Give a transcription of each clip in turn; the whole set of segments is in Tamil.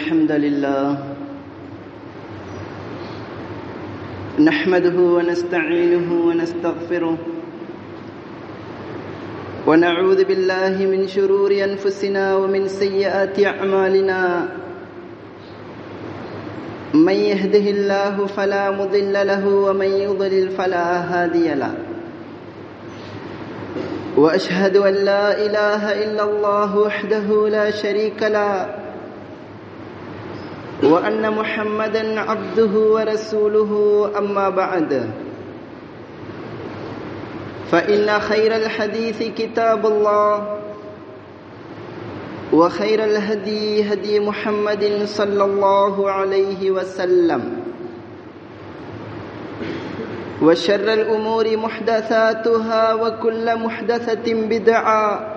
الحمد لله نحمده ونستعينه ونستغفره ونعوذ بالله من شرور أنفسنا ومن سيئات أعمالنا من يهده الله فلا مضل له ومن يضلل فلا هادي له واشهد ان لا اله الا الله وحده لا شريك له وان محمدا عبده ورسوله اما بعد فان خير الحديث كتاب الله وخير الهدي هدي محمد صلى الله عليه وسلم وشر الأمور محدثاتها وكل محدثة بدعة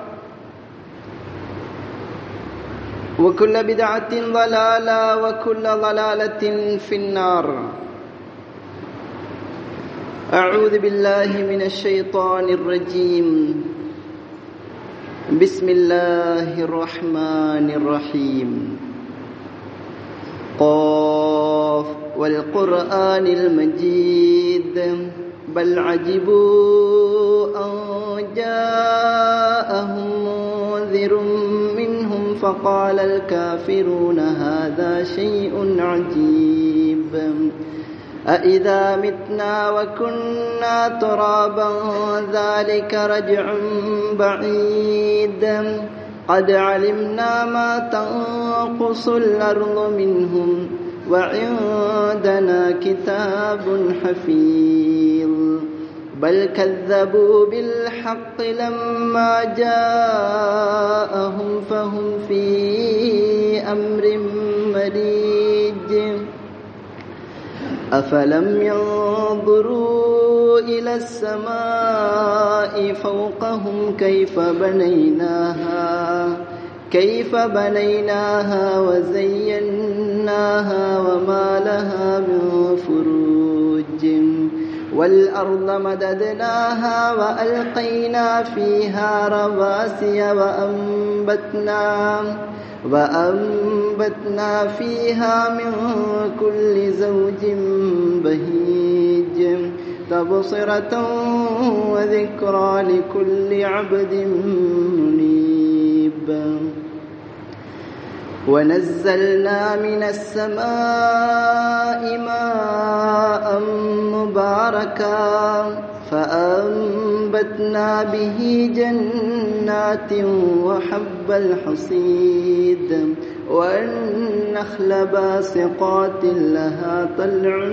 وكل بدعة ضلالة وكل ضلالة في النار أعوذ بالله من الشيطان الرجيم بسم الله الرحمن الرحيم قاف والقرآن المجيد بل عجبوا أن جاءهم منذر منهم فقال الكافرون هذا شيء عجيب أإذا متنا وكنا ترابا ذلك رجع بعيد قد علمنا ما تنقص الأرض منهم وعندنا كتاب حفيظ بل كذبوا بالحق لما جاءهم فهم في أمر مريج أفلم ينظروا إلى السماء فوقهم كيف بنيناها كيف بنيناها وزيناها وما لها من فروج والأرض مددناها وألقينا فيها رواسي وأنبتنا وأنبتنا فيها من كل زوج بهيج تبصرة وذكرى لكل عبد منيب ونزلنا من السماء ماء مباركا فأنبتنا به جنات وحب الحصيد والنخل باسقات لها طلع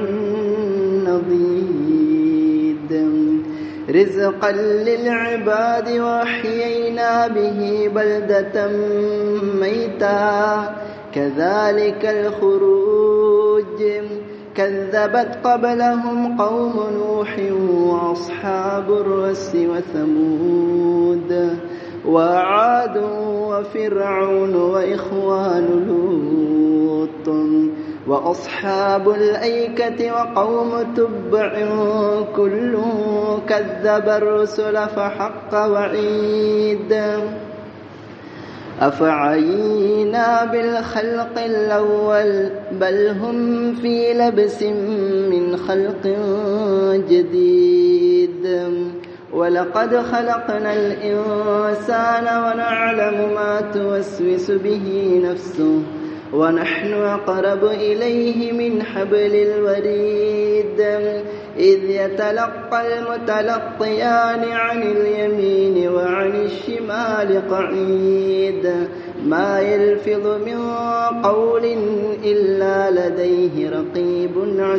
نضيد رزقا للعباد وأحيينا به بلدة ميتا كذلك الخروج كذبت قبلهم قوم نوح وأصحاب الرس وثمود وعاد وفرعون وإخوان لوط وأصحاب الأيكة وقوم تبع كل كذب الرسل فحق وعيد أفعينا بالخلق الأول بل هم في لبس من خلق جديد ولقد خلقنا الإنسان ونعلم ما توسوس به نفسه ونحن أقرب إليه من حبل الوريد إذ يتلقى المتلقيان عن اليمين وعن الشمال قعيد ما يلفظ من قول إلا لديه رقيب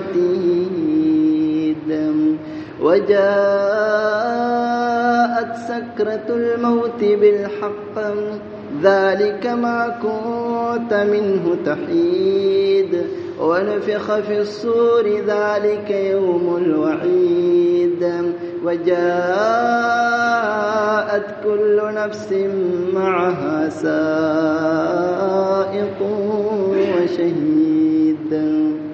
عتيد وجاءت سكرة الموت بالحق ذلك ما كنت منه تحيد ونفخ في الصور ذلك يوم الوعيد وجاءت كل نفس معها سائق وشهيد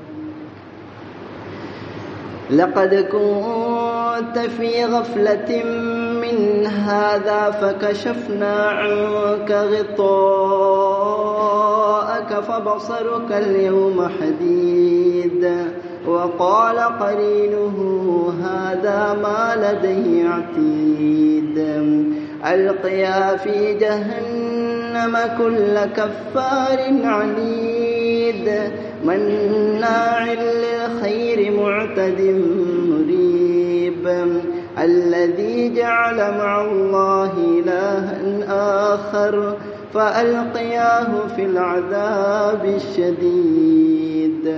لقد كنت في غفلة من هذا فكشفنا عنك غطاءك فبصرك اليوم حديد وقال قرينه هذا ما لدي عتيد ألقيا في جهنم كل كفار عنيد مناع للخير معتد مريب الذي جعل مع الله إلها آخر فألقياه في العذاب الشديد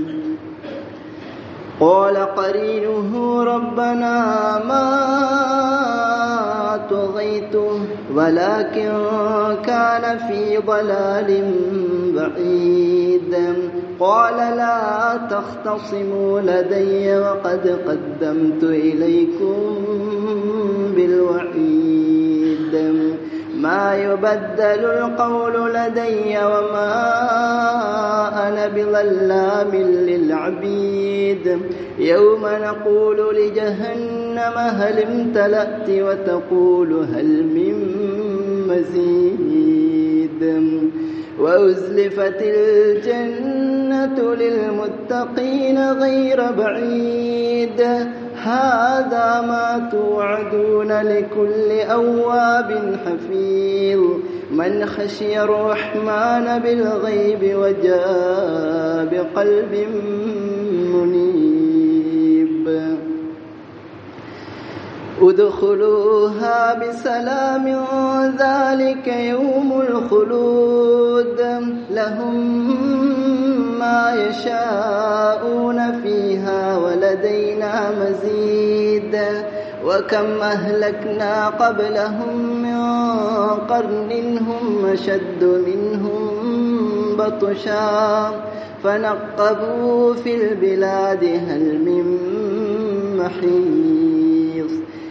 قال قرينه ربنا ما طغيته ولكن كان في ضلال بعيد قال لا تختصموا لدي وقد قدمت إليكم بالوعيد ما يبدل القول لدي وما أنا بظلام للعبيد يوم نقول لجهنم هل امتلأت وتقول هل من مزيد وأزلفت الجنة للمتقين غير بعيد هذا ما توعدون لكل أواب حفيظ من خشي الرحمن بالغيب وجاء بقلب منيب ادخلوها بسلام ذلك يوم الخلود لهم ما يشاءون فيها ولدينا مزيد وكم أهلكنا قبلهم من قرن هم أشد منهم بطشا فنقبوا في البلاد هل من محيص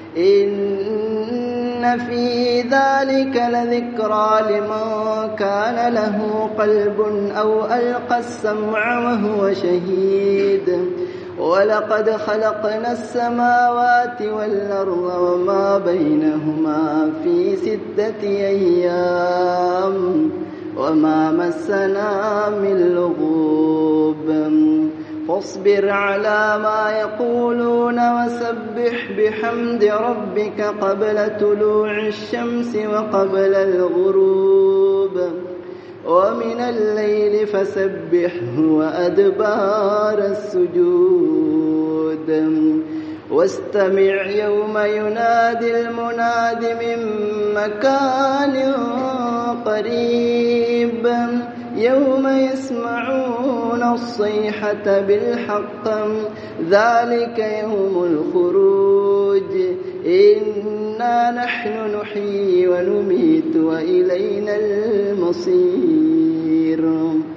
إن في ذلك لذكرى لمن كان له قلب أو ألقى السمع وهو شهيد ولقد خلقنا السماوات والأرض وما بينهما في ستة أيام وما مسنا من لغوب فاصبر على ما يقولون وسبح بحمد ربك قبل طلوع الشمس وقبل الغروب ومن الليل فسبحه وأدبار السجود واستمع يوم ينادي المناد من مكان قريب يوم يسمعون الصيحة بالحق ذلك يوم الخروج إنا نحن نحيي ونميت وإلينا المصير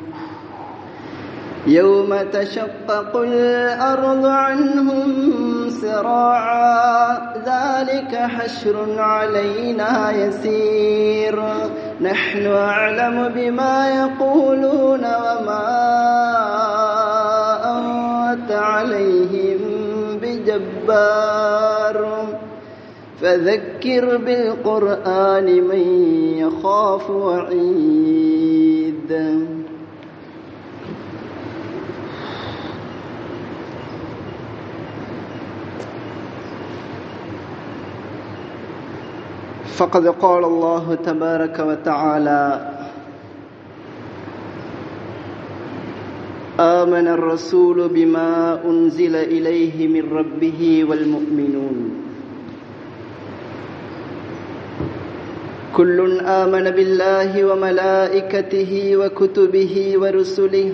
يوم تشقق الأرض عنهم سراعا ذلك حشر علينا يسير نحن أعلم بما يقولون وما أنت عليهم بجبار فذكر بالقرآن من يخاف وعيد فقد قال الله تبارك وتعالى آمن الرسول بما أنزل إليه من ربه والمؤمنون كل آمن بالله وملائكته وكتبه ورسله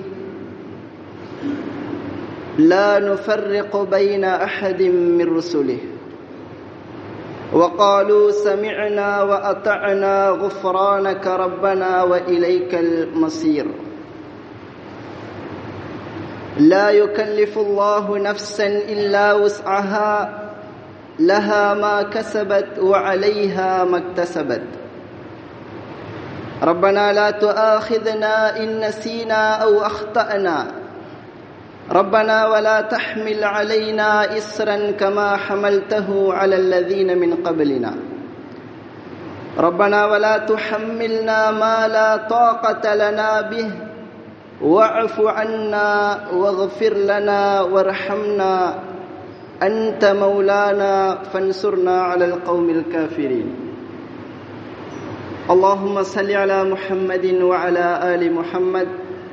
لا نفرق بين أحد من رسله وقالوا سمعنا وأطعنا غفرانك ربنا وإليك المصير لا يكلف الله نفسا إلا وسعها لها ما كسبت وعليها ما اكتسبت ربنا لا تؤاخذنا إن نسينا أو أخطأنا ربنا ولا تحمل علينا إسرا كما حملته على الذين من قبلنا ربنا ولا تحملنا ما لا طاقة لنا به واعف عنا واغفر لنا وارحمنا أنت مولانا فانصرنا على القوم الكافرين اللهم صل على محمد وعلى آل محمد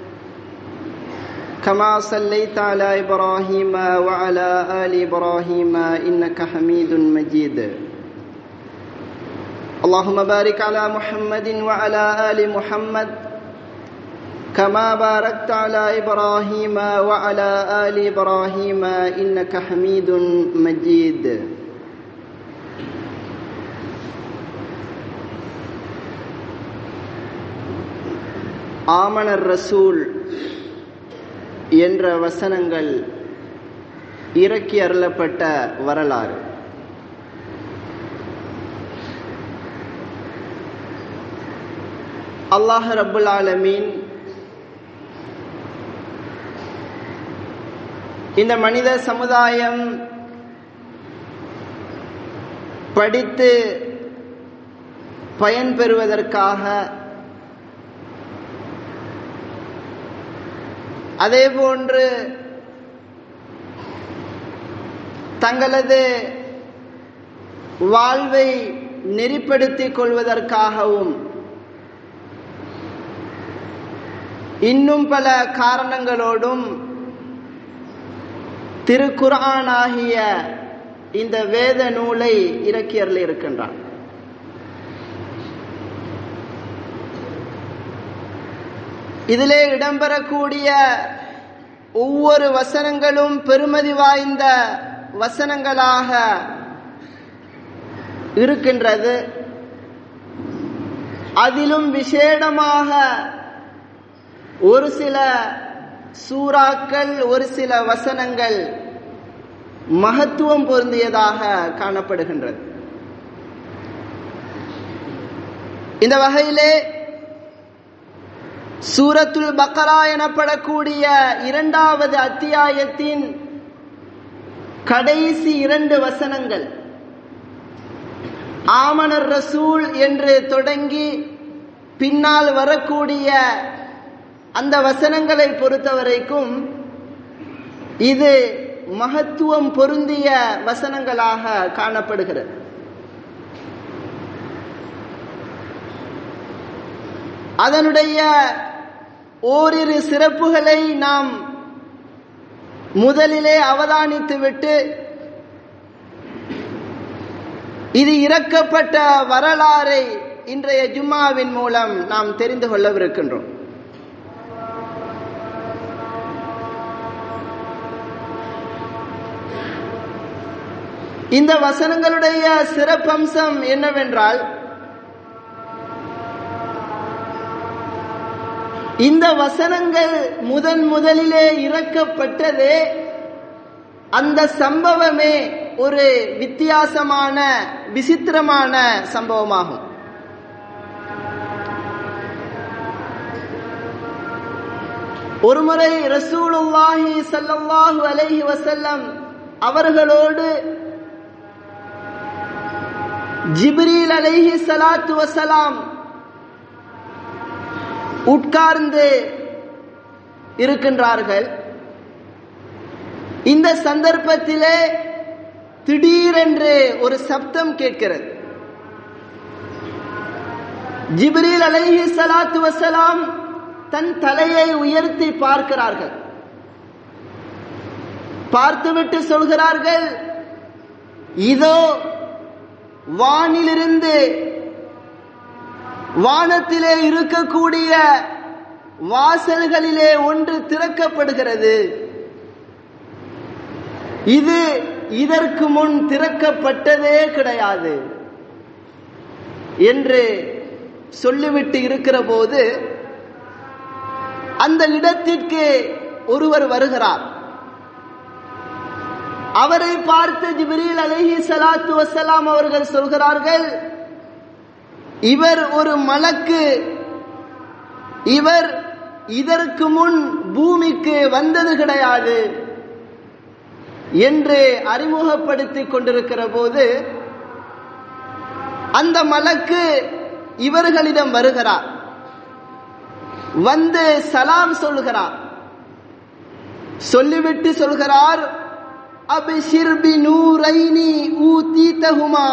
كما صليت على إبراهيم وعلى آل إبراهيم إنك حميد مجيد اللهم بارك على محمد وعلى آل محمد كما باركت على إبراهيم وعلى آل إبراهيم إنك حميد مجيد ஆமணர் ரசூல் என்ற வசனங்கள் இறக்கி அருளப்பட்ட வரலாறு அல்லாஹ் ரபுல் ஆலமீன் இந்த மனித சமுதாயம் படித்து பயன்பெறுவதற்காக அதேபோன்று தங்களது வாழ்வை நெறிப்படுத்திக் கொள்வதற்காகவும் இன்னும் பல காரணங்களோடும் திருக்குர்ஆன் ஆகிய இந்த வேத நூலை இறக்கியர்ல இருக்கின்றான் இதிலே இடம்பெறக்கூடிய ஒவ்வொரு வசனங்களும் பெருமதி வாய்ந்த வசனங்களாக இருக்கின்றது அதிலும் விசேடமாக ஒரு சில சூறாக்கள் ஒரு சில வசனங்கள் மகத்துவம் பொருந்தியதாக காணப்படுகின்றது இந்த வகையிலே சூரத்துல் பக்கரா எனப்படக்கூடிய இரண்டாவது அத்தியாயத்தின் கடைசி இரண்டு வசனங்கள் ஆமனர் ரசூல் என்று தொடங்கி பின்னால் வரக்கூடிய அந்த வசனங்களை பொறுத்தவரைக்கும் இது மகத்துவம் பொருந்திய வசனங்களாக காணப்படுகிறது அதனுடைய ஓரிரு சிறப்புகளை நாம் முதலிலே அவதானித்துவிட்டு இது இறக்கப்பட்ட வரலாறை இன்றைய ஜும்மாவின் மூலம் நாம் தெரிந்து கொள்ளவிருக்கின்றோம் இந்த வசனங்களுடைய சிறப்பம்சம் என்னவென்றால் இந்த வசனங்கள் முதன் முதலிலே இறக்கப்பட்டதே அந்த சம்பவமே ஒரு வித்தியாசமான விசித்திரமான சம்பவமாகும் ஒருமுறை ரசூலுல்லாஹி சல்லல்லாஹு அலைஹி வசல்லம் அவர்களோடு ஜிப்ரீல் அலைஹி சலாத்து வசலாம் உட்கார்ந்து இருக்கின்றார்கள் இந்த சந்தர்ப்பத்திலே திடீரென்று ஒரு சப்தம் கேட்கிறது ஜிப்ரீல் அலைஹி சலாத்து வசலாம் தன் தலையை உயர்த்தி பார்க்கிறார்கள் பார்த்துவிட்டு சொல்கிறார்கள் இதோ வானிலிருந்து வானத்திலே இருக்கக்கூடிய வாசல்களிலே ஒன்று திறக்கப்படுகிறது இது இதற்கு முன் திறக்கப்பட்டதே கிடையாது என்று சொல்லிவிட்டு இருக்கிற போது அந்த இடத்திற்கு ஒருவர் வருகிறார் அவரை பார்த்து ஜிப்ரீல் அலைஹி ஸலாத்து வஸலாம் அவர்கள் சொல்கிறார்கள் இவர் ஒரு மலக்கு இவர் இதற்கு முன் பூமிக்கு வந்தது கிடையாது என்று அறிமுகப்படுத்திக் கொண்டிருக்கிற போது அந்த மலக்கு இவர்களிடம் வருகிறார் வந்து சலாம் சொல்கிறார் சொல்லிவிட்டு சொல்கிறார் அபிஷிர் பி நூரைனி ஊதீதஹுமா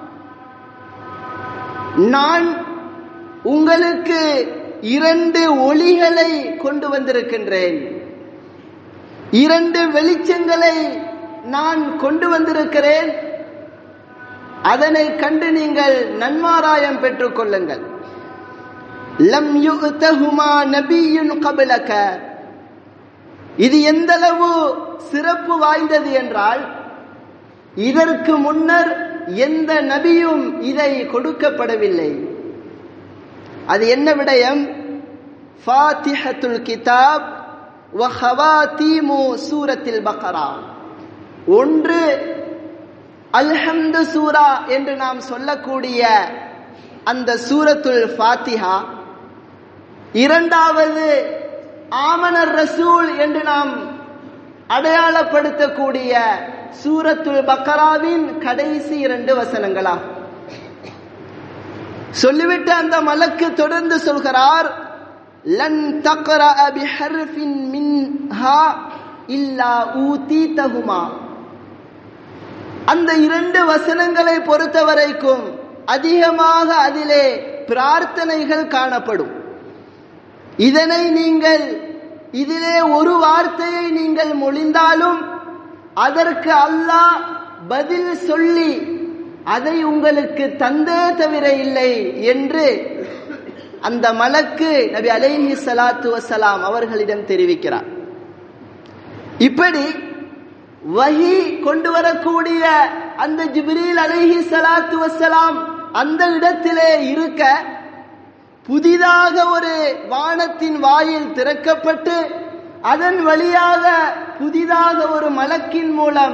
நான் உங்களுக்கு இரண்டு ஒளிகளை கொண்டு வந்திருக்கின்றேன் இரண்டு வெளிச்சங்களை நான் கொண்டு வந்திருக்கிறேன் அதனை கண்டு நீங்கள் நன்மாராயம் பெற்றுக் கொள்ளுங்கள் லம் யுத்தஹுமா நபியுன் கபிலக இது எந்தளவு சிறப்பு வாய்ந்தது என்றால் இதற்கு முன்னர் எந்த நபியும் இதை கொடுக்கப்படவில்லை அது என்ன விடயம் ஃபாத்திஹத்துல் கிதாப் வஹவாத்தீமு சூரத்தில் பக்கரா ஒன்று அல்ஹம்து சூரா என்று நாம் சொல்லக்கூடிய அந்த சூரத்துல் ஃபாத்திஹா இரண்டாவது ஆமனர் ரசூல் என்று நாம் அடையாளப்படுத்தக்கூடிய சூரத்துல் பக்கராவின் கடைசி இரண்டு வசனங்களா சொல்லிவிட்டு அந்த மலக்கு தொடர்ந்து சொல்கிறார் லன் தக்ரா பிஹர்ஃபின் மின்ஹா இல்லா ஊதீதஹுமா அந்த இரண்டு வசனங்களை பொறுத்த வரைக்கும் அதிகமாக அதிலே பிரார்த்தனைகள் காணப்படும் இதனை நீங்கள் இதிலே ஒரு வார்த்தையை நீங்கள் மொழிந்தாலும் அதற்கு அல்லாஹ் பதில் சொல்லி அதை உங்களுக்கு தந்தே தவிர இல்லை என்று அந்த மலக்கு நபி அலைஹி சலாத்து வசலாம் அவர்களிடம் தெரிவிக்கிறார் இப்படி வஹி கொண்டு வரக்கூடிய அந்த ஜிப்ரீல் அலைஹி சலாத்து வசலாம் அந்த இடத்திலே இருக்க புதிதாக ஒரு வானத்தின் வாயில் திறக்கப்பட்டு அதன் வழியாக புதிதாக ஒரு மலக்கின் மூலம்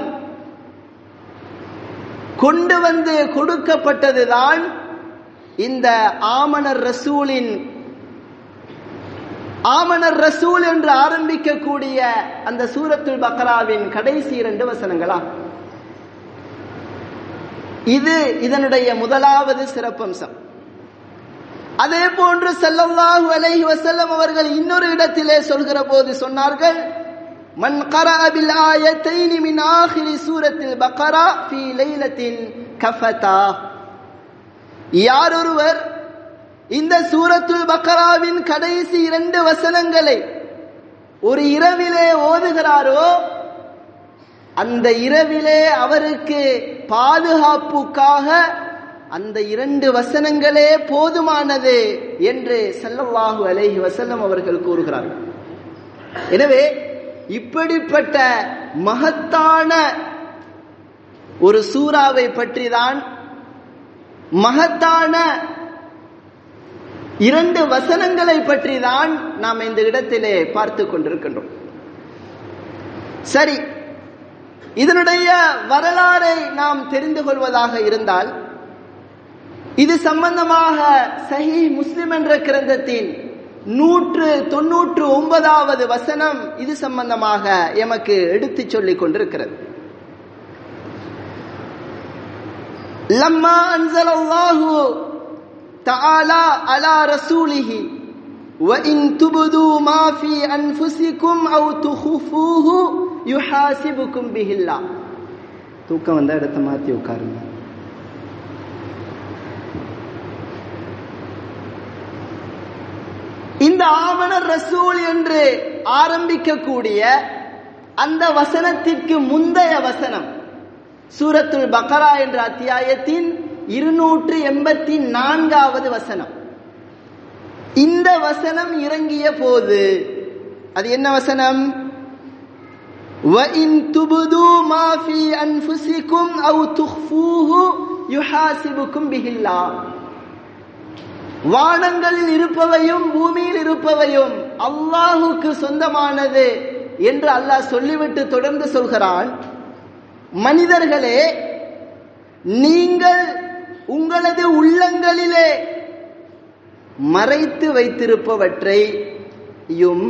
கொண்டு வந்து கொடுக்கப்பட்டதுதான் இந்த ஆமனர் ரசூலின் ஆமனர் ரசூல் என்று ஆரம்பிக்கக்கூடிய அந்த சூரத்துல் பக்ராவின் கடைசி இரண்டு வசனங்களா இது இதனுடைய முதலாவது சிறப்பம்சம் அதே போன்று ஸல்லல்லாஹு அலைஹி வஸல்லம் அவர்கள் இன்னொரு இடத்திலே சொல்கிற போது சொன்னார்கள் மன் قرأ بالآيتين من آخر سورة البقرة في ليلة كفتا யார் ஒருவர் இந்த சூரத்துல் பக்கராவின் கடைசி இரண்டு வசனங்களை ஒரு இரவிலே ஓதுகிறாரோ அந்த இரவிலே அவருக்கு பாதுகாப்புக்காக அந்த இரண்டு வசனங்களே போதுமானது என்று ஸல்லல்லாஹு அலைஹி வஸல்லம் அவர்கள் கூறுகிறார்கள் எனவே இப்படிப்பட்ட மகத்தான ஒரு சூறாவை பற்றி தான் மகத்தான இரண்டு வசனங்களை பற்றி தான் நாம் இந்த இடத்திலே பார்த்து கொண்டிருக்கின்றோம் சரி இதனுடைய வரலாறை நாம் தெரிந்து கொள்வதாக இருந்தால் இது சம்பந்தமாக சஹி முஸ்லிம் என்ற கிரந்தத்தின் நூற்று தொன்னூற்று ஒன்பதாவது வசனம் இது சம்பந்தமாக எமக்கு எடுத்துச் சொல்லிக் கொண்டிருக்கிறது லம்மா அன்சல் அல்லாஹு تعالى على رسوله وإن تبدوا ما في أنفسكم أو تخفوه يحاسبكم به الله தூக்கம் வந்த இடத்த மாத்தி உட்காருங்க இந்த ஆவணர் ரசூல் என்று ஆரம்பிக்கக்கூடிய அந்த வசனத்திற்கு முந்தைய வசனம் சூரத்துல் பக்கரா என்ற அத்தியாயத்தின் இருநூற்று எண்பத்தி நான்காவது வசனம் இந்த வசனம் இறங்கிய போது அது என்ன வசனம் وَإِن تُبْدُوا مَا فِي أَنفُسِكُمْ أَوْ تُخْفُوهُ يُحَاسِبُكُم بِهِ اللَّهُ வானங்களில் இருப்பவையும் பூமியில் இருப்பவையும் அல்லாஹுக்கு சொந்தமானது என்று அல்லாஹ் சொல்லிவிட்டு தொடர்ந்து சொல்கிறான் மனிதர்களே நீங்கள் உங்களது உள்ளங்களிலே மறைத்து வைத்திருப்பவற்றையும்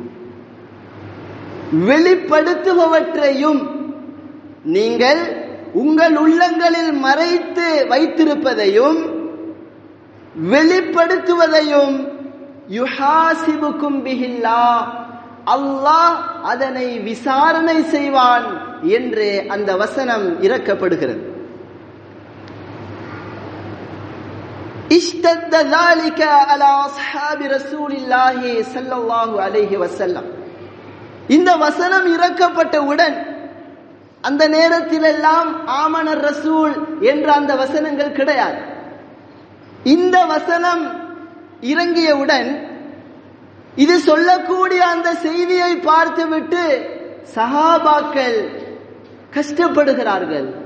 வெளிப்படுத்துபவற்றையும் நீங்கள் உங்கள் உள்ளங்களில் மறைத்து வைத்திருப்பதையும் வெளிப்படுத்துவதையும் யுஹாசிபுக்கும் பிஹில்லா அல்லாஹ் அதனை விசாரணை செய்வான் என்று அந்த வசனம் இறக்கப்படுகிறது اشتد ذلك على اصحاب رسول الله صلى الله عليه وسلم இந்த வசனம் இறக்கப்பட்டவுடன் அந்த நேரத்தில் எல்லாம் ஆமனர் ரசூல் என்ற அந்த வசனங்கள் கிடையாது இந்த வசனம் இறங்கியவுடன் இது சொல்லக்கூடிய அந்த செய்தியை பார்த்துவிட்டு சஹாபாக்கள் கஷ்டப்படுகிறார்கள்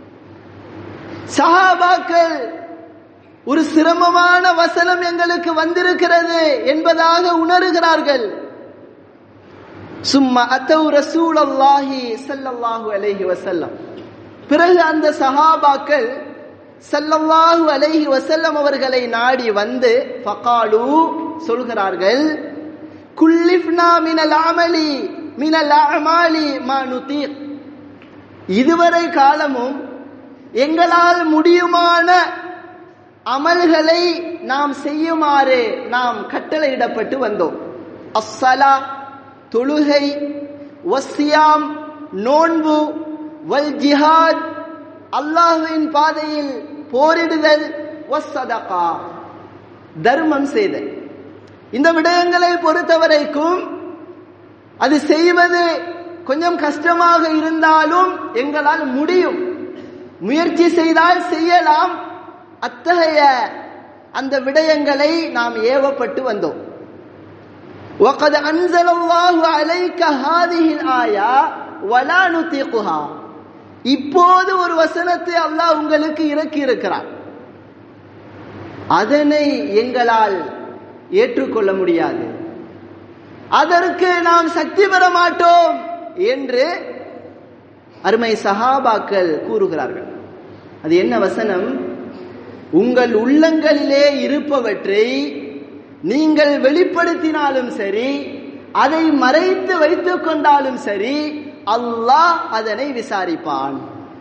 சஹாபாக்கள் ஒரு சிரமமான வசனம் எங்களுக்கு வந்திருக்கிறது என்பதாக உணர்கிறார்கள் சும்மா அத்தவு ரசூல் அல்லாஹி சல்லல்லாஹு அலைஹி வசல்லம் பிறகு அந்த சஹாபாக்கள் சல்லல்லாஹு அலைஹி வசல்லம் அவர்களை நாடி வந்து ஃபகாலு சொல்கிறார்கள் குல்லிஃப்னா மினல் அமலி மினல் அமாலி மா நுதீக் இதுவரை காலமும் எங்களால் முடியுமான அமல்களை நாம் செய்யுமாறு நாம் கட்டளையிடப்பட்டு வந்தோம் அஸ்ஸலா தொழுகை வசியாம் நோன்பு வல் ஜிஹாத் அல்லாஹுவின் பாதையில் போரிடுதல் வசதகா தர்மம் செய்தல் இந்த விடயங்களை பொறுத்தவரைக்கும் அது செய்வது கொஞ்சம் கஷ்டமாக இருந்தாலும் எங்களால் முடியும் முயற்சி செய்தால் செய்யலாம் அத்தகைய அந்த விடயங்களை நாம் ஏவப்பட்டு வந்தோம் وقد أنزل الله عليك هذه الآية ولا نطيقها இப்போது ஒரு வசனத்தை அல்லாஹ் உங்களுக்கு இறக்கி இருக்கிறார் அதனை எங்களால் ஏற்றுக்கொள்ள முடியாது அதற்கு நாம் சக்தி பெற மாட்டோம் என்று அருமை சஹாபாக்கள் கூறுகிறார்கள் அது என்ன வசனம் உங்கள் உள்ளங்களிலே இருப்பவற்றை நீங்கள் வெளிப்படுத்தினாலும் சரி அதை மறைத்து வைத்துக் கொண்டாலும் சரி அல்லாஹ் அதனை விசாரிப்பான்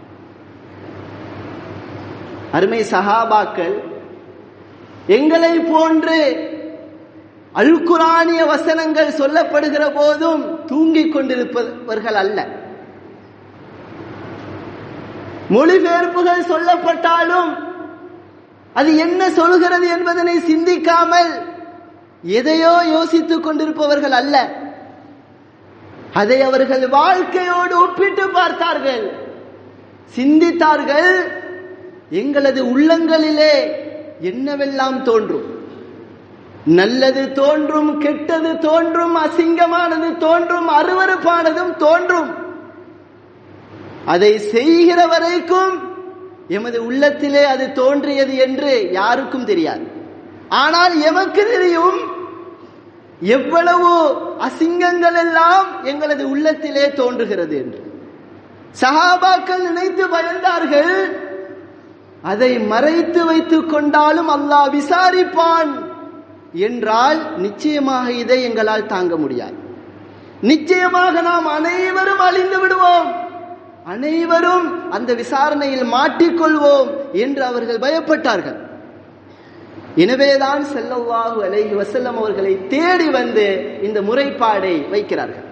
அருமை சஹாபாக்கள் எங்களை போன்று அல்குரானிய வசனங்கள் சொல்லப்படுகிற போதும் தூங்கிக் கொண்டிருப்பவர்கள் அல்ல மொழிபெயர்ப்புகள் சொல்லப்பட்டாலும் அது என்ன சொல்கிறது என்பதனை சிந்திக்காமல் எதையோ யோசித்துக் கொண்டிருப்பவர்கள் அல்ல அதை அவர்கள் வாழ்க்கையோடு ஒப்பிட்டு பார்த்தார்கள் சிந்தித்தார்கள் எங்களது உள்ளங்களிலே என்னவெல்லாம் தோன்றும் நல்லது தோன்றும் கெட்டது தோன்றும் அசிங்கமானது தோன்றும் அருவறுப்பானதும் தோன்றும் அதை செய்கிற வரைக்கும் எமது உள்ளத்திலே அது தோன்றியது என்று யாருக்கும் தெரியாது ஆனால் எமக்கு தெரியும் எவ்வளவு அசிங்கங்கள் எல்லாம் எங்களது உள்ளத்திலே தோன்றுகிறது என்று சஹாபாக்கள் நினைத்து பயந்தார்கள் அதை மறைத்து வைத்துக் கொண்டாலும் அல்லாஹ் விசாரிப்பான் என்றால் நிச்சயமாக இதை எங்களால் தாங்க முடியாது நிச்சயமாக நாம் அனைவரும் அழிந்து விடுவோம் அனைவரும் அந்த விசாரணையில் மாட்டிக்கொள்வோம் என்று அவர்கள் பயப்பட்டார்கள் எனவேதான் செல்லவாகு அலைஹி வசல்லம் அவர்களை தேடி வந்து இந்த முறைப்பாடை வைக்கிறார்கள்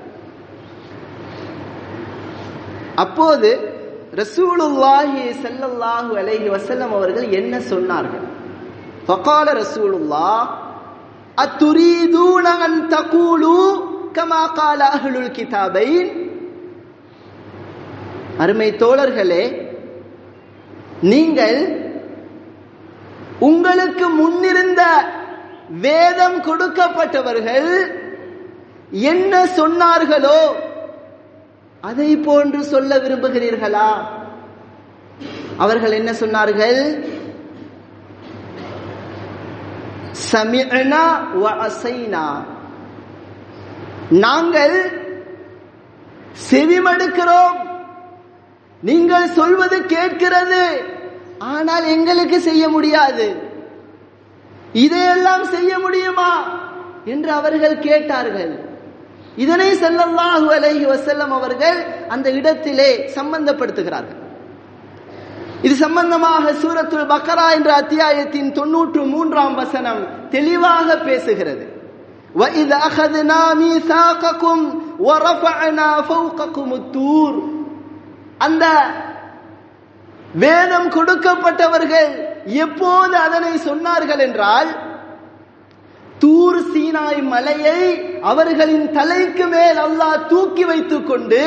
அப்போது ரசூலுல்லாஹி ஸல்லல்லாஹு அலைஹி வஸல்லம் அவர்கள் என்ன சொன்னார்கள் ஃபகால ரசூலுல்லாஹ் அத்துரீதூன அன் தகூலு கமா கால அஹ்லுல் கிதாபைன் அருமை தோழர்களே நீங்கள் உங்களுக்கு முன்னிருந்த வேதம் கொடுக்கப்பட்டவர்கள் என்ன சொன்னார்களோ அதை போன்று சொல்ல விரும்புகிறீர்களா அவர்கள் என்ன சொன்னார்கள் சமிஅனா வ அசைனா நாங்கள் செவிமடுக்கிறோம் நீங்கள் சொல்வது கேட்கிறது ஆனால் எங்களுக்கு செய்ய முடியாது இதையெல்லாம் செய்ய முடியுமா என்று அவர்கள் கேட்டார்கள் இதனை ஸல்லல்லாஹு அலைஹி வஸல்லம் அவர்கள் அந்த இடத்திலே சம்பந்தப்படுத்துகிறார்கள் இது சம்பந்தமாக சூரத்துல் பக்கரா என்ற அத்தியாயத்தின் தொன்னூற்று மூன்றாம் வசனம் தெளிவாக பேசுகிறது وَإِذْ أَخَذْنَا مِيثَاقَكُمْ وَرَفَعْنَا فَوْقَكُمُ الطُّورَ அந்த வேதம் கொடுக்கப்பட்டவர்கள் எப்போது அதனை சொன்னார்கள் என்றால் தூர் சீனாய் மலையை அவர்களின் தலைக்கு மேல் அல்லாஹ் தூக்கி வைத்துக் கொண்டு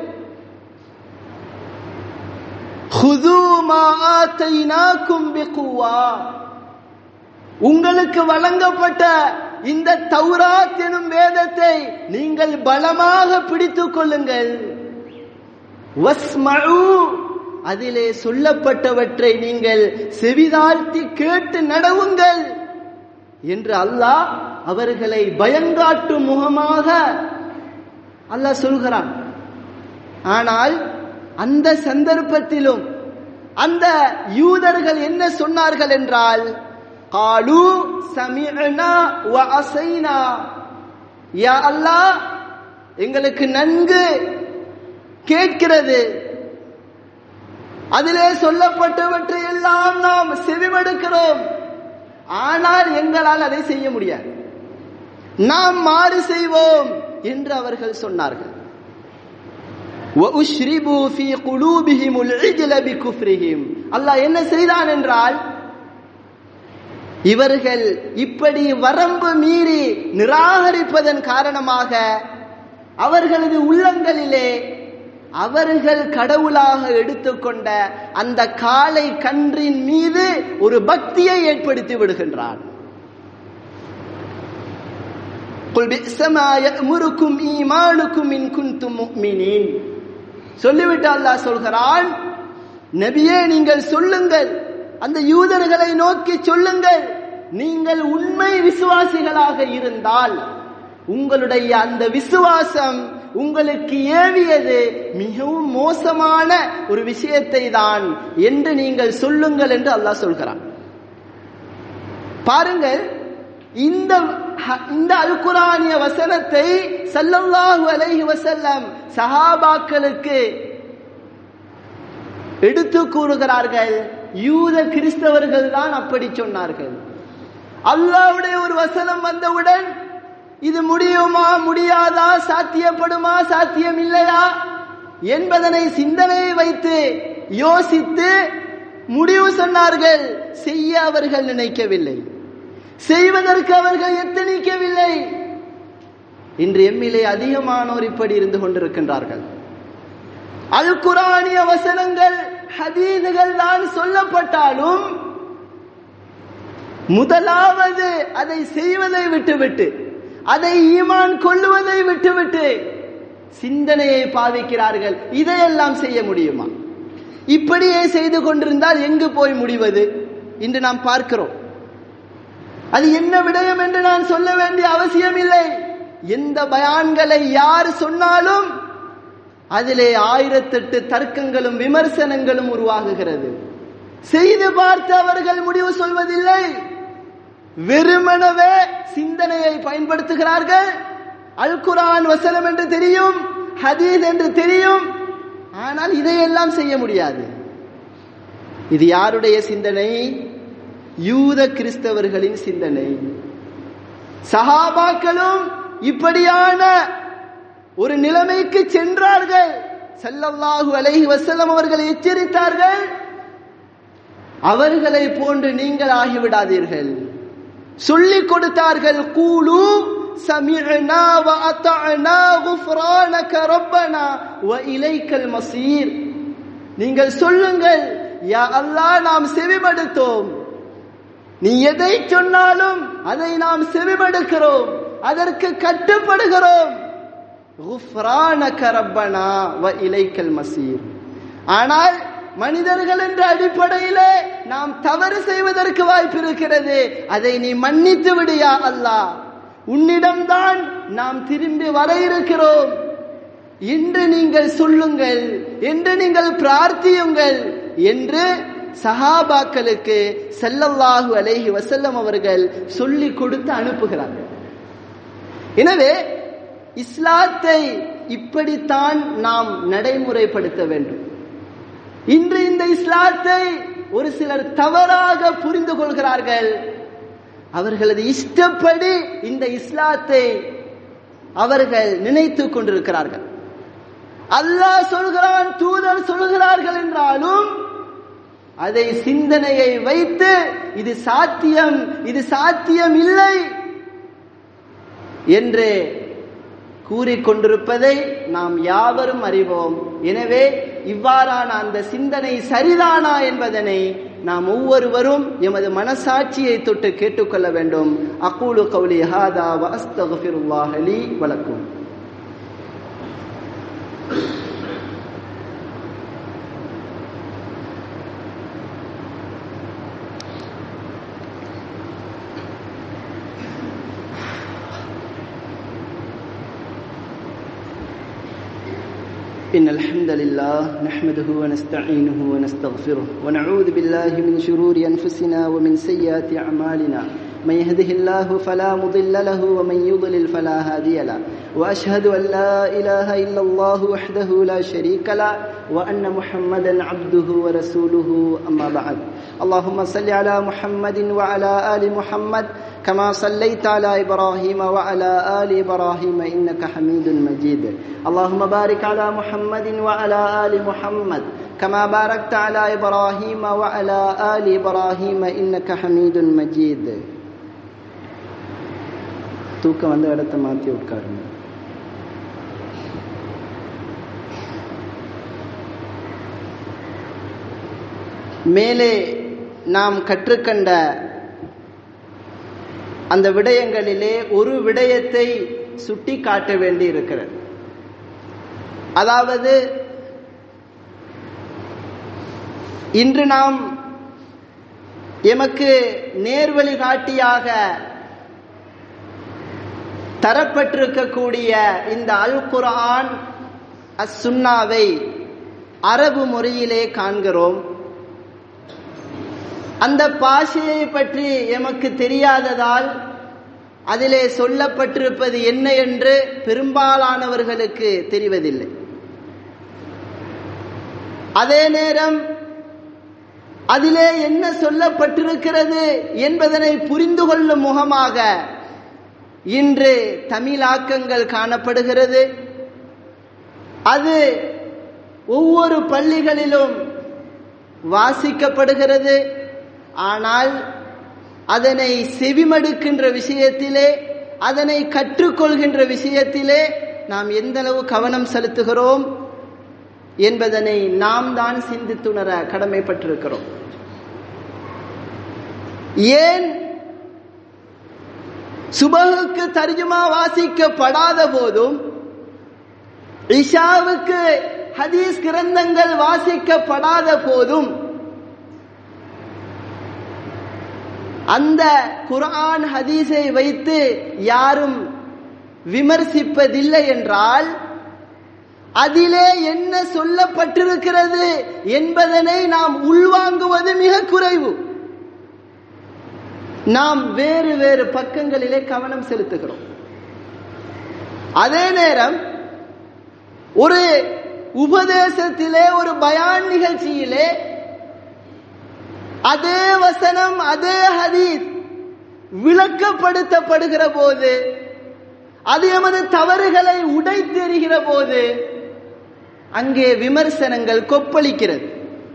"ஹுதூ மா ஆத்தைனாக்கும் பிகுவா." உங்களுக்கு வழங்கப்பட்ட இந்த தௌராத் எனும் வேதத்தை நீங்கள் பலமாக பிடித்துக் கொள்ளுங்கள் வஸ்மஉ அதிலே சொல்லப்பட்டவற்றை நீங்கள் செவிதாழ்த்தி கேட்டு நடவுங்கள் என்று அல்லாஹ் அவர்களை பயங்காட்டும் முகமாக அல்லாஹ் சொல்கிறான் ஆனால் அந்த சந்தர்ப்பத்திலும் அந்த யூதர்கள் என்ன சொன்னார்கள் என்றால் காலு சமிஅனா வ அசைனா யா அல்லாஹ் எங்களுக்கு நன்கு கேட்கிறது அதிலே சொல்லப்பட்டவற்றை எல்லாம் நாம் செவிமடுக்கிறோம் ஆனால் எங்களால் அதை செய்ய முடியாது நாம் மாறு செய்வோம் என்று அவர்கள் சொன்னார்கள் وَأُشْرِبُوا فِي قُلُوبِهِمُ الْعِجْلَ بِكُفْرِهِمْ அல்லாஹ் என்ன செய்தான் என்றால் இவர்கள் இப்படி வரம்பு மீறி நிராகரிப்பதன் காரணமாக அவர்களது உள்ளங்களிலே அவர்கள் கடவுளாக எடுத்துக்கொண்ட அந்த காளை கன்றின் மீது ஒரு பக்தியை ஏற்படுத்தி விடுகின்றான் قل بئس ما يأمركم إيمانكم إن كنتم مؤمنين சொல்லிவிட்டு அல்லாஹ் சொல்கிறான் நபியே நீங்கள் சொல்லுங்கள் அந்த யூதர்களை நோக்கி சொல்லுங்கள் நீங்கள் உண்மை விசுவாசிகளாக இருந்தால் உங்களுடைய அந்த விசுவாசம் உங்களுக்கு ஏவியது மிகவும் மோசமான ஒரு விஷயத்தை தான் என்று நீங்கள் சொல்லுங்கள் என்று அல்லாஹ் சொல்கிறான் பாருங்கள் இந்த இந்த அல்குரானிய வசனத்தை சல்லல்லாஹு அலைஹி வஸல்லம் சஹாபாக்களுக்கு எடுத்து கூறுகிறார்கள் யூத கிறிஸ்தவர்கள் தான் அப்படி சொன்னார்கள் அல்லாஹ்வுடைய ஒரு வசனம் வந்தவுடன் இது முடியுமா முடியாதா சாத்தியப்படுமா சாத்தியம் இல்லையா என்பதனை சிந்தனையை வைத்து யோசித்து முடிவு சொன்னார்கள் செய்ய அவர்கள் நினைக்கவில்லை செய்வதற்கு அவர்கள் எத்தனிக்கவில்லை இன்று எம்மிலே அதிகமானோர் இப்படி இருந்து கொண்டிருக்கின்றார்கள் அல் குரானிய வசனங்கள் ஹதீதுகள் தான் சொல்லப்பட்டாலும் முதலாவது அதை செய்வதை விட்டுவிட்டு அதை ஈமான் கொள்ளுவதை விட்டுவிட்டு சிந்தனையை பாவிக்கிறார்கள் இதையெல்லாம் செய்ய முடியுமா இப்படியே செய்து கொண்டிருந்தால் எங்கு போய் முடிவது இன்று நாம் பார்க்கிறோம் அது என்ன விடயம் என்று நான் சொல்ல வேண்டிய அவசியம் இல்லை எந்த பயான்களை யார் சொன்னாலும் அதிலே ஆயிரத்தெட்டு தர்க்கங்களும் விமர்சனங்களும் உருவாகுகிறது செய்து பார்த்து அவர்கள் முடிவு சொல்வதில்லை வெறுமனவே சிந்தனையை பயன்படுத்துகிறார்கள் அல் குரான் வசனம் என்று தெரியும் ஹதீஸ் என்று தெரியும் ஆனால் இதையெல்லாம் செய்ய முடியாது இது யாருடைய சிந்தனை யூத கிறிஸ்தவர்களின் சிந்தனை சஹாபாக்களும் இப்படியான ஒரு நிலைமைக்கு சென்றார்கள் ஸல்லல்லாஹு அலைஹி வஸல்லம் அவர்கள் எச்சரித்தார்கள் அவர்களை போன்று நீங்கள் ஆகிவிடாதீர்கள் சொல்லிக் கொடுத்தார்கள் கூலு சமிஅனா வ அத்தஅனா குஃப்ரானக ரப்பனா வ இலைக்கல் மசீர் நீங்கள் சொல்லுங்கள் யா அல்லாஹ் நாம் செவிமடுத்தோம் நீ எதை சொன்னாலும் அதை நாம் செவிமடுக்கிறோம் அதற்கு கட்டுப்படுகிறோம் குஃப்ரானக ரப்பனா வ இலைக்கல் மசீர் ஆனால் மனிதர்கள் என்ற அடிப்படையிலே நாம் தவறு செய்வதற்கு வாய்ப்பு இருக்கிறது அதை நீ மன்னித்து விடியா அல்லாஹ் உன்னிடம்தான் நாம் திரும்பி வர இருக்கிறோம் என்று நீங்கள் சொல்லுங்கள் என்று நீங்கள் பிரார்த்தியுங்கள் என்று சஹாபாக்களுக்கு செல்லல்லாஹு அலைஹி வசல்லம் அவர்கள் சொல்லி கொடுத்து அனுப்புகிறார்கள் எனவே இஸ்லாத்தை இப்படித்தான் நாம் நடைமுறைப்படுத்த வேண்டும் இன்று இந்த இஸ்லாத்தை ஒரு சிலர் தவறாக புரிந்து கொள்கிறார்கள் அவர்களது இஷ்டப்படி இந்த இஸ்லாத்தை அவர்கள் நினைத்துக் கொண்டிருக்கிறார்கள் அல்லாஹ் சொல்கிறான் தூதர் சொல்கிறார்கள் என்றாலும் அதை சிந்தனையை வைத்து இது சாத்தியம் இது சாத்தியம் இல்லை என்று கூறிக்கொண்டிருப்பதை நாம் யாவரும் அறிவோம் எனவே இவ்வாறான அந்த சிந்தனை சரிதானா என்பதனை நாம் ஒவ்வொருவரும் எமது மனசாட்சியை தொட்டு கேட்டுக்கொள்ள வேண்டும் அக்கூலு கவுலி ஹாதா வஸ்தகுஃபிருல்லாஹ் லி வலக்கும் إن الحمد لله نحمده ونستعينه ونستغفره ونعوذ بالله من شرور أنفسنا ومن سيئات أعمالنا من يهده الله فلا مضل له ومن يضلل فلا هادي له وأشهد أن لا إله إلا الله وحده لا شريك له وأن محمدا عبده ورسوله أما بعد اللهم صل على محمد وعلى آل محمد كما صليت على إبراهيم وعلى آل إبراهيم إنك حميد مجيد اللهم بارك على محمد وعلى آل محمد كما باركت على إبراهيم وعلى آل إبراهيم إنك حميد مجيد தூக்கம் வந்த இடத்தை மாற்றி உட்காருங்க மேலே நாம் கற்றுக்கண்ட அந்த விடயங்களிலே ஒரு விடயத்தை சுட்டி காட்ட வேண்டி இருக்கிறது அதாவது இன்று நாம் எமக்கு நேர்வழி காட்டியாக தரப்பட்டிருக்கக்கூடிய இந்த அல் குர்ஆன் அஸ் சுன்னாவை அரபு முறையிலே காண்கிறோம் அந்த பாஷையை பற்றி எமக்கு தெரியாததால் அதிலே சொல்லப்பட்டிருப்பது என்ன என்று பெரும்பாலானவர்களுக்கு தெரிவதில்லை அதே நேரம் அதிலே என்ன சொல்லப்பட்டிருக்கிறது என்பதனை புரிந்து கொள்ளும் முகமாக இன்று தமிழாக்கங்கள் காணப்படுகிறது அது ஒவ்வொரு பள்ளிகளிலும் வாசிக்கப்படுகிறது ஆனால் அதனை செவிமடுக்கின்ற விஷயத்திலே அதனை கற்றுக்கொள்கின்ற விஷயத்திலே நாம் எந்த அளவு கவனம் செலுத்துகிறோம் என்பதனை நாம் தான் சிந்தித்துணர கடமைப்பட்டிருக்கிறோம் ஏன் சுபகுக்கு தர்ஜுமா வாசிக்கப்படாத போதும் இஷாவுக்கு ஹதீஸ் கிரந்தங்கள் வாசிக்கப்படாத போதும் அந்த குர்ஆன் ஹதீஸை வைத்து யாரும் விமர்சிப்பதில்லை என்றால் அதிலே என்ன சொல்லப்பட்டிருக்கிறது என்பதனை நாம் உள்வாங்குவது மிக குறைவு நாம் வேறு வேறு பக்கங்களிலே கவனம் செலுத்துகிறோம் அதே நேரம் ஒரு உபதேசத்திலே ஒரு பயான் நிகழ்ச்சியிலே அதே வசனம் அதே ஹதீஸ் விளக்கப்படுத்தப்படுகிற போது அது எமது தவறுகளை உடைத்தெறிகிற போது அங்கே விமர்சனங்கள் கொப்பளிக்கிறது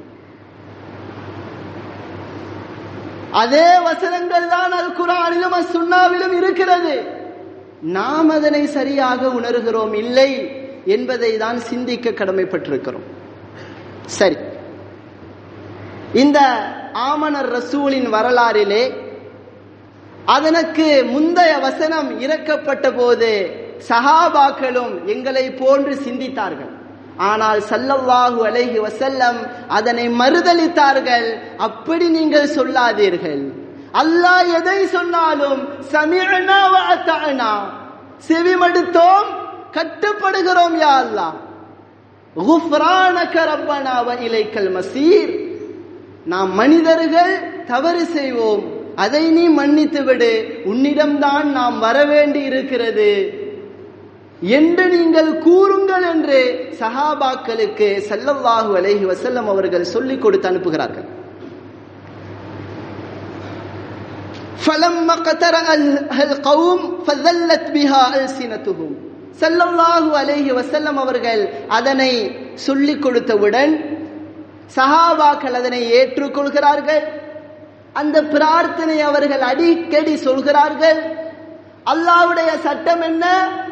அதே வசனங்கள் தான் அல் குரானிலும் சுண்ணாவிலும் இருக்கிறது நாம் அதனை சரியாக உணர்கிறோம் இல்லை என்பதை தான் சிந்திக்க கடமைப்பட்டிருக்கிறோம் சரி இந்த ஆமனர் ரசூலின் வரலாறிலே அதனுக்கு முந்தைய வசனம் இறக்கப்பட்ட போது சஹாபாக்களும் எங்களை போன்று சிந்தித்தார்கள் ஆனால் சல்லல்லாஹு அலைஹி வசல்லம் அதனை மறுதளித்தார்கள் அப்படி நீங்கள் சொல்லாதீர்கள் அல்லாஹ் எதை சொன்னாலும் சமிஅனா வ அத்தஅனா செவிமடுத்தோம் கட்டுப்படுகிறோம் யா அல்லாஹ் குஃப்ரானக ரப்பனா வ இலைக்கல் மசீர் நாம் மனிதர்கள் தவறு செய்வோம் அதை நீ மன்னித்து விடு உன்னிடம்தான் நாம் வரவேண்டி இருக்கிறது என்று நீங்கள் கூறுங்கள் என்று சஹாபாக்களுக்கு சல்லல்லாஹு அலைஹி வசல்லம் அவர்கள் சொல்லிக் கொடுத்து அனுப்புகிறார்கள் فلما قترأ القوم فذلت بها ألسنتهم ஸல்லல்லாஹு அலைஹி வஸல்லம் அவர்கள் அதனை சொல்லிக் கொடுத்தவுடன் சஹாபாக்கள் அதனை ஏற்றுக்கொள்கிறார்கள் அந்த பிரார்த்தனை அவர்கள் அடிக்கடி சொல்கிறார்கள் அல்லாஹ்வுடைய சட்டம் என்ன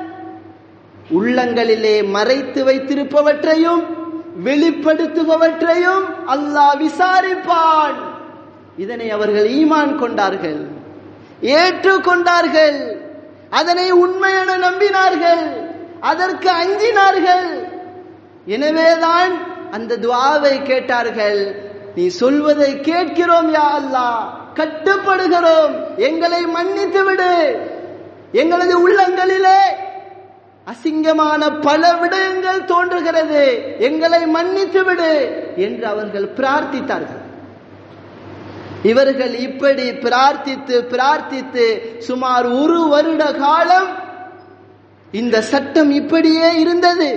உள்ளங்களிலே மறைத்து வைத்திருப்பவற்றையும் வெளிப்படுத்துபவற்றையும் அல்லாஹ் விசாரிப்பான் இதனை அவர்கள் ஈமான் கொண்டார்கள் ஏற்றுக்கொண்டார்கள் அதனை உண்மையென நம்பினார்கள் அதற்கு அஞ்சினார்கள் எனவேதான் அந்த துஆவை கேட்டார்கள் நீ சொல்வதை கேட்கிறோம் யா அல்லாஹ் கட்டுப்படுகிறோம் எங்களை மன்னித்து விடு எங்களது உள்ளங்களிலே அசிங்கமான பல விடயங்கள் தோன்றுகிறது எங்களை மன்னித்து விடு என்று அவர்கள் பிரார்த்தித்தார்கள் இவர்கள் இப்படி பிரார்த்தித்து பிரார்த்தித்து சுமார் ஒரு வருட காலம் இந்த சட்டம் இப்படியே இருந்தது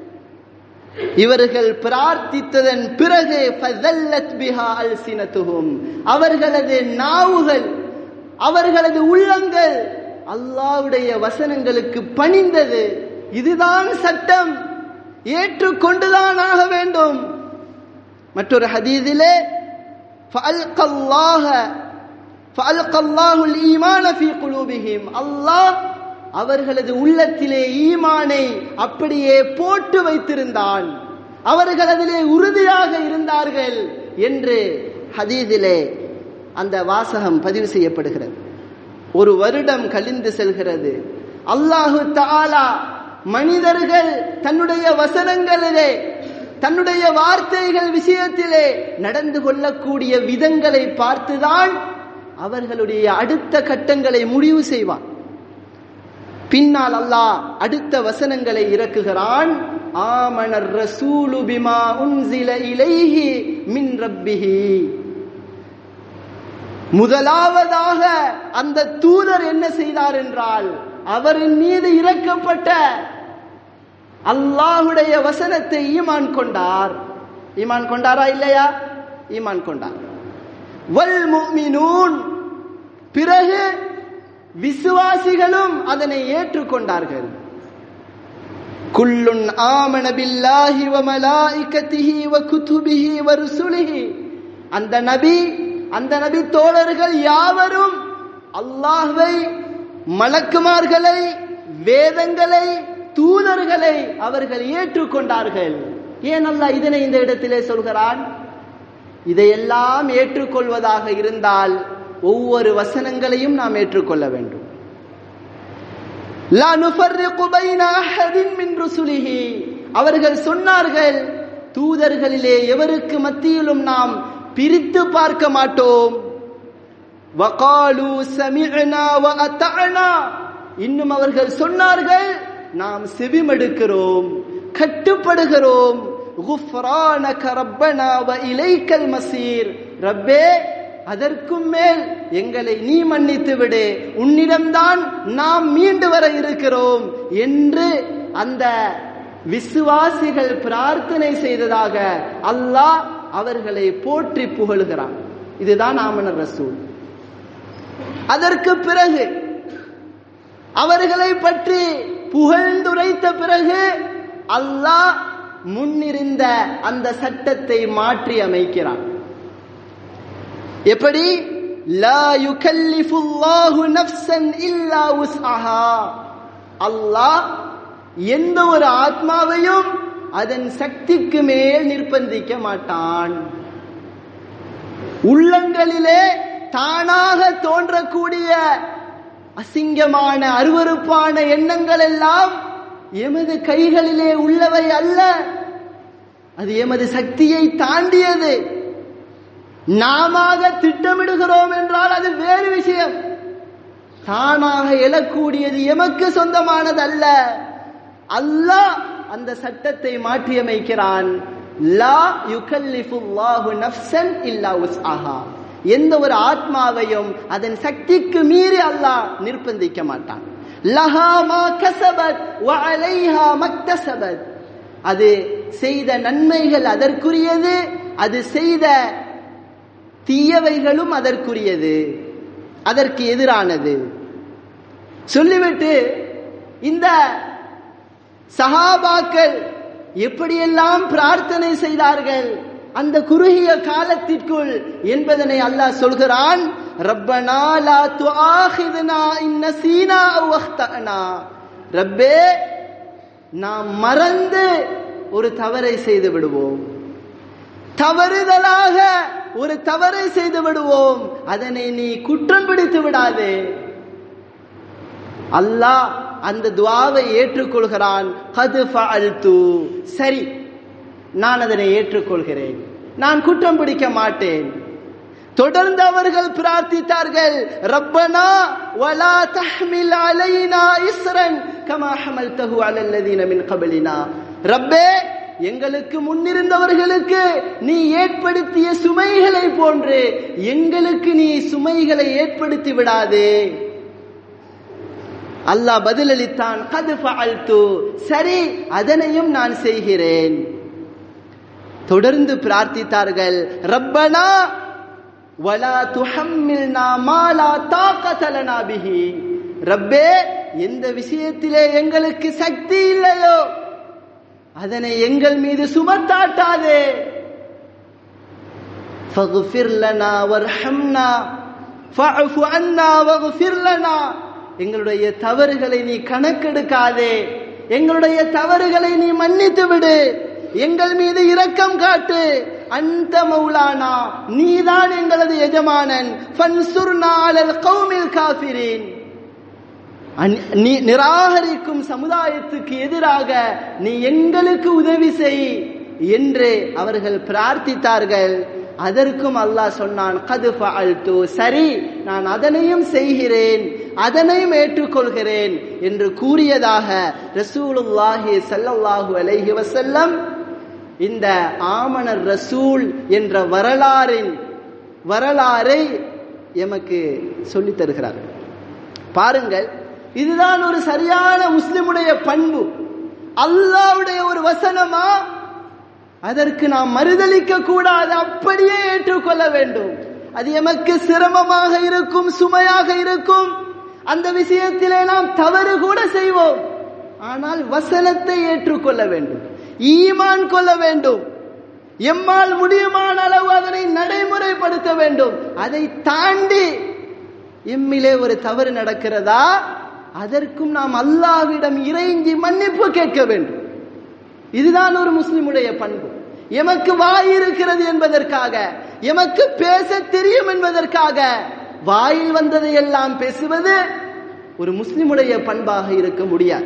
இவர்கள் பிரார்த்தித்ததன் பிறகு ஃபஸல்லத் பிஹா அல்சினத்துஹும் அவர்களது நாவுகள் அவர்களது உள்ளங்கள் அல்லாஹ்வுடைய வசனங்களுக்கு பணிந்தது இதுதான் சட்டம் ஏற்றுக்கொண்டுதான் ஆக வேண்டும் மற்றொரு ஹதீதிலே فألقى الله فألقى الله الإيمان في قلوبهم அல்லாஹ் அவர்களது உள்ளத்திலே ஈமானை அப்படியே போட்டு வைத்திருந்தான் அவர்கள் அதிலே உறுதியாக இருந்தார்கள் என்று ஹதீதிலே அந்த வாசகம் பதிவு செய்யப்படுகிறது ஒரு வருடம் கழிந்து செல்கிறது அல்லாஹு தஆலா மனிதர்கள் தன்னுடைய வசனங்களிலே தன்னுடைய வார்த்தைகள் விஷயத்திலே நடந்து கொள்ளக்கூடிய விதங்களை பார்த்துதான் அவர்களுடைய அடுத்த கட்டங்களை முடிவு செய்வான் பின்னால் அல்லாஹ் அடுத்த வசனங்களை இறக்குகிறான் ஆமனர் ரசூலு பிமா உன்சில இலைஹி மின் ரப்பிஹி முதலாவதாக அந்த தூதர் என்ன செய்தார் என்றால் அவரின் மீது இறக்கப்பட்ட அல்லாஹுடைய வசனத்தை ஈமான் கொண்டார் ஈமான் கொண்டாரா இல்லையா ஈமான் கொண்டார் வல் முஃமினூன் பிறகு விசுவாசிகளும் அதனை ஏற்றுக்கொண்டார்கள் குல்லுன் ஆமன பில்லாஹி வ மலாயிகத்திஹி வ குதுபிஹி வ ருசுலிஹி அந்த நபி அந்த நபி தோழர்கள் யாவரும் அல்லாஹ்வை மலக்குமார்களை வேதங்களை தூதர்களை அவர்கள் ஏற்றுக்கொண்டார்கள் ஏன் அல்லாஹ் இதனை இந்த இடத்திலே சொல்கிறான் இதையெல்லாம் ஏற்றுக்கொள்வதாக இருந்தால் ஒவ்வொரு வசனங்களையும் நாம் ஏற்றுக்கொள்ள வேண்டும் லா நுஃபர்ரிகு பைன அஹதின் மின் ருசுலிஹி அவர்கள் சொன்னார்கள் தூதர்களிலே எவருக்கு மத்தியிலும் நாம் பிரித்து பார்க்க மாட்டோம் வகாலு சமிஅனா வ அத்தஅனா இன்னும் அவர்கள் சொன்னார்கள் நாம் செவிமடுக்கிறோம் கட்டுப்படுகிறோம் குஃப்ரானக ரப்பனா வ இலைக்கல் மசீர் ரப்பே அதற்கும் மேல் எங்களை நீ மன்னித்து விடு உன்னிடம்தான் நாம் மீண்டு வர இருக்கிறோம் என்று அந்த விசுவாசிகள் பிரார்த்தனை செய்ததாக அல்லாஹ் அவர்களை போற்றி புகழுகிறான் இதுதான் ஆமனர் ரசூல் அதற்கு பிறகு அவர்களை பற்றி புகழ்ந்துரைத்த பிறகு அல்லாஹ் முன்னிருந்த அந்த சட்டத்தை மாற்றி அமைக்கிறான் எப்படி லா யுகல்லிஃபுல்லாஹு நஃப்ஸன் இல்லா உஸ்அஹா அல்லாஹ் எந்த ஒரு ஆத்மாவையும் அதன் சக்திக்கு மேல் நிர்பந்திக்க மாட்டான் உள்ளங்களிலே தானாக தோன்றக்கூடிய அசிங்கமான அருவருப்பான எண்ணங்கள் எல்லாம் எமது கைகளிலே உள்ளவை அல்ல அது எமது சக்தியை தாண்டியது நாம திட்டமிடுகிறோம் என்றால் அது வேறு விஷயம் தானாக எழக்கூடியது எமக்கு சொந்தமானது அல்ல அல்லாஹ் அந்த சட்டத்தை மாற்றியமைக்கிறான் லா யுகல்லிஃபுல்லாஹு நஃப்ஸன் இல்லா உஸ்ஆஹா எந்த ஒரு ஆத்மாவையும் அதன் சக்திக்கு மீறி அல்லாஹ் நிர்பந்திக்க மாட்டான் லஹா மா கஸபத் வ அலைஹா மக்தஸபத் அது செய்த நன்மைகள் அதற்குரியது அது செய்த தீயவைகளும் அதற்குரியது அதற்கு எதிரானது சொல்லிவிட்டு இந்த சஹாபாக்கள் எப்படியெல்லாம் பிரார்த்தனை செய்தார்கள் அந்த குறுகிய காலத்திற்குள் என்பதனை அல்லாஹ் சொல்கிறான் ரப்பனா லா துஆஹிதுனா இன் நசீனா அவ் அக்தனா ரப்பே நாம் மறந்து ஒரு தவறை செய்து விடுவோம் தவறுதலாக ஒரு தவறை செய்து விடுவோம் அதனை நீ குற்றம் பிடித்து விடாதே அல்லாஹ் அந்த துவாவை ஏற்றுக்கொள்கிறான் கது ஃபஅல்து சரி நான் அதனை ஏற்றுக்கொள்கிறேன் நான் குற்றம் பிடிக்க மாட்டேன் தொடர்ந்து அவர்கள் பிரார்த்தித்தார்கள் ரப்பனா வலா தஹ்மில் அலைனா இஸ்ரன் கமா ஹமல்தஹு அலல்லதீன மின் கபலினா ரப்பே எங்களுக்கு முன்னிருந்தவர்களுக்கு நீ ஏற்படுத்திய சுமைகளை போன்று எங்களுக்கு நீ சுமைகளை ஏற்படுத்தி விடாதே அல்லாஹ் பதிலளித்தான் கது ஃபஅல்து சரி அதனையும் நான் செய்கிறேன் தொடர்ந்து பிரார்த்தித்தார்கள் ரப்பனா வலா துஹம்மில்னா மா லா தாக்கத லனா பிஹி ரப்பே எந்த விஷயத்திலே எங்களுக்கு சக்தி இல்லையோ அதனை எங்கள் மீது சுமத்தாட்டாதே فاغفر لنا وارحمنا فاعف عنا واغفر لنا எங்களுடைய தவறுகளை நீ கணக்கெடுக்காதே எங்களுடைய தவறுகளை நீ மன்னித்து விடு எங்கள் மீது இரக்கம் காட்டு அந்த மௌலானா நீதான் எங்களது எஜமானன் ஃபன்சுர்னா அலல் கௌமில் காஃபிரீன் அந்- நீ நிராகரிக்கும் சமுதாயத்துக்கு எதிராக நீ எங்களுக்கு உதவி செய் என்று அவர்கள் பிரார்த்தித்தார்கள் அதற்கும் அல்லாஹ் சொன்னான் கது ஃபஅல்து சரி நான் அதனையும் செய்கிறேன் அதனையும் ஏற்றுக்கொள்கிறேன் என்று கூறியதாக ரசூலுல்லாஹி ஸல்லல்லாஹு அலைஹி வஸல்லம் இந்த ஆமணர் ரசூல் என்ற வரலாறின் வரலாறை எமக்கு சொல்லித் தருகிறார்கள் பாருங்கள் இதுதான் ஒரு சரியான முஸ்லிமுடைய பண்பு அல்லாஹ்வுடைய ஒரு வசனமா அதற்கு நாம் மறுதலிக்க கூடாது அப்படியே ஏற்றுக்கொள்ள வேண்டும் அது எமக்கு சிரமமாக இருக்கும் சுமையாக இருக்கும் அந்த விஷயத்திலே நாம் தவறு கூட செய்வோம் ஆனால் வசனத்தை ஏற்றுக்கொள்ள வேண்டும் ஈமான் கொள்ள வேண்டும் எம்மால் முடியுமான அளவு அதனை நடைமுறைப்படுத்த வேண்டும் அதை தாண்டி எம்மிலே ஒரு தவறு நடக்கிறதா அதற்கும் நாம் அல்லாவிடம் இறைஞ்சி மன்னிப்பு கேட்க வேண்டும் இதுதான் ஒரு முஸ்லிமுடைய பண்பு எமக்கு வாய் இருக்கிறது என்பதற்காக எமக்கு பேச தெரியும் என்பதற்காக வாயில் வந்ததை எல்லாம் பேசுவது ஒரு முஸ்லிமுடைய பண்பாக இருக்க முடியாது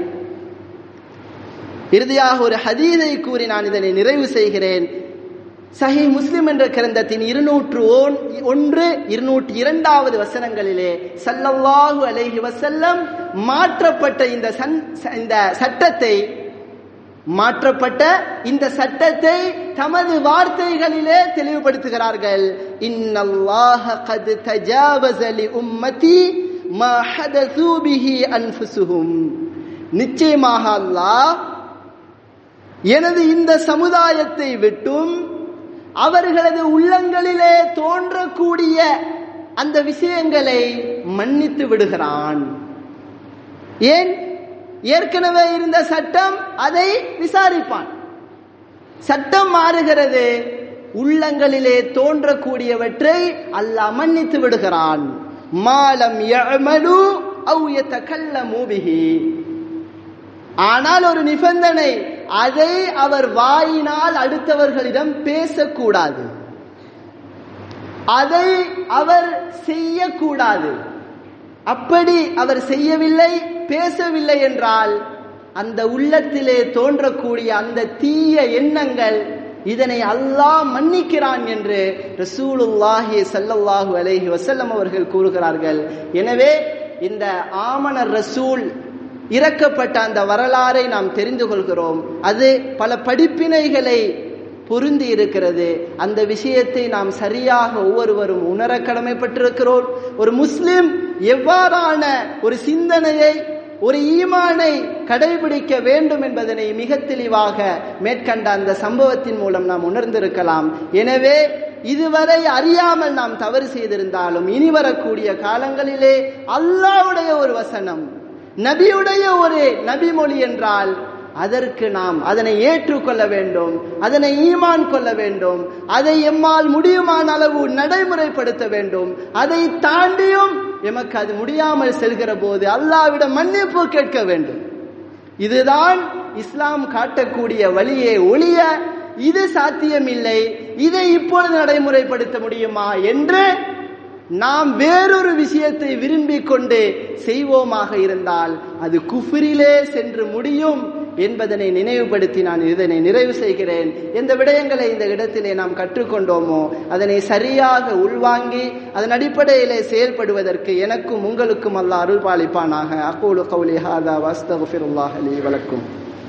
இறுதியாக ஒரு ஹதீதை கூறி நான் இதனை நிறைவு செய்கிறேன் சஹி முஸ்லிம் என்ற கிரந்தத்தின் இருநூற்று ஓன்- ஒன்று இருநூற்றி இரண்டாவது வசனங்களிலே ஸல்லல்லாஹு அலைஹி வஸல்லம் மாற்றப்பட்ட இந்த சன்- இந்த சட்டத்தை மாற்றப்பட்ட இந்த சட்டத்தை தமது வார்த்தைகளிலே தெளிவுபடுத்துகிறார்கள் இன்னல்லாஹ கத் தஜாவஸ லி உம்மதி மா ஹதஸு பிஹி அன்ஃபுசுஹும் நிச்சயமாக அல்லாஹ் எனது இந்த சமுதாயத்தை விட்டும் அவர்களது உள்ளங்களிலே தோன்றக்கூடிய அந்த விஷயங்களை மன்னித்து விடுகிறான் ஏன் ஏற்கனவே இருந்த சட்டம் அதை விசாரிப்பான் சட்டம் மாறுகிறது உள்ளங்களிலே தோன்றக்கூடியவற்றை அல்லாஹ் மன்னித்து விடுகிறான் மாலம் யஅமலு அவு யதகல்லமு பிஹி ஆனால் ஒரு நிபந்தனை அதை அவர் வாயினால் அடுத்தவர்களிடம் பேசக்கூடாது அதை அவர் செய்யக்கூடாது அப்படி அவர் செய்யவில்லை பேசவில்லை என்றால் அந்த உள்ளத்திலே தோன்றக்கூடிய அந்த தீய எண்ணங்கள் இதனை அல்லாஹ் மன்னிக்கிறான் என்று ரசூலுல்லாஹி ஸல்லல்லாஹு அலைஹி வஸல்லம் அவர்கள் கூறுகிறார்கள் எனவே இந்த ஆமணர் ரசூல் இறக்கப்பட்ட அந்த வரலாறை நாம் தெரிந்து கொள்கிறோம் அது பல படிப்பினைகளை பொருந்தி இருக்கிறது அந்த விஷயத்தை நாம் சரியாக ஒவ்வொருவரும் உணர கடமைப்பட்டிருக்கிறோம் ஒரு முஸ்லிம் எவ்வாறான ஒரு சிந்தனையை ஒரு ஈமானை கடைபிடிக்க வேண்டும் என்பதனை மிக தெளிவாக மேற்கண்ட அந்த சம்பவத்தின் மூலம் நாம் உணர்ந்திருக்கலாம் எனவே இதுவரை அறியாமல் நாம் தவறு செய்திருந்தாலும் இனி வரக்கூடிய காலங்களிலே அல்லாஹ்வுடைய ஒரு வசனம் நபியுடைய ஒரு நபி மொழி என்றால் அதற்கு நாம் அதனை ஏற்றுக்கொள்ள வேண்டும் அதனை ஈமான் கொள்ள வேண்டும் அதை எம்மால் முடியுமான அளவு நடைமுறைப்படுத்த வேண்டும் அதை தாண்டியும் எமக்கு அது முடியாமல் செல்கிற போது அல்லாவிடம் மன்னிப்பு கேட்க வேண்டும் இதுதான் இஸ்லாம் காட்டக்கூடிய வழியே ஒளிய இது சாத்தியமில்லை இதை இப்பொழுது நடைமுறைப்படுத்த முடியுமா என்று நாம் வேறொரு விஷயத்தை விரும்பிக் கொண்டு செய்வோமாக இருந்தால் அது குஃபிரிலே சென்று முடியும் என்பதனை நினைவுபடுத்தி நான் இதனை நிறைவு செய்கிறேன் எந்த விடயங்களை இந்த இடத்திலே நாம் கற்றுக்கொண்டோமோ அதனை சரியாக உள்வாங்கி அதன் அடிப்படையிலே செயல்படுவதற்கு எனக்கும் உங்களுக்கும் அல்லாஹ் அருள் பாலிப்பானாக அக்கூலு கௌலி ஹாதா வஸ்தகுஃபிருல்லாஹ் அலி வலக்கும்